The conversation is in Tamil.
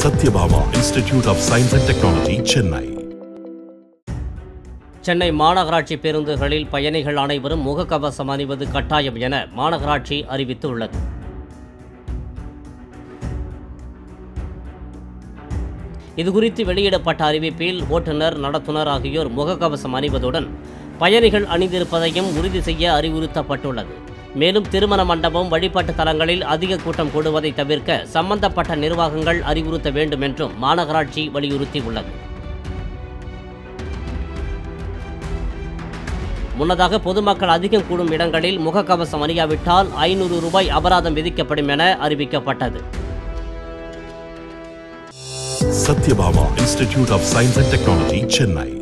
Satyabama Institute of Science and Technology, Chennai. Chennai மாநகராட்சி பேருந்துகளில் பயணிகள் அனைவரும் முகக்கவசம் அணிவது கட்டாயம் என மாநகராட்சி அறிவித்துள்ளது இதுகுறித்து வெளியிடப்பட்ட அறிவிப்பில் ஓட்டுநர் நடத்துனர் ஆகியோர் முகக்கவசம் அணிவதுடன் பயணிகள் அணிந்திருப்பதையும் உறுதி செய்ய அறிவுறுத்தப்பட்டுள்ளது மேலும் திருமண மண்டபம் வழிபாட்டு தலங்களில் அதிக கூட்டம் கூடுவதை தவிர்க்க சம்பந்தப்பட்ட நிர்வாகங்கள் அறிவுறுத்த வேண்டும் என்றும் மாநகராட்சி வலியுறுத்தியுள்ளது முன்னதாக பொதுமக்கள் அதிகம் கூடும் இடங்களில் முகக்கவசம் அணியாவிட்டால் ஐநூறு ரூபாய் அபராதம் விதிக்கப்படும் என அறிவிக்கப்பட்டது Satyabama Institute of Science and Technology, Chennai.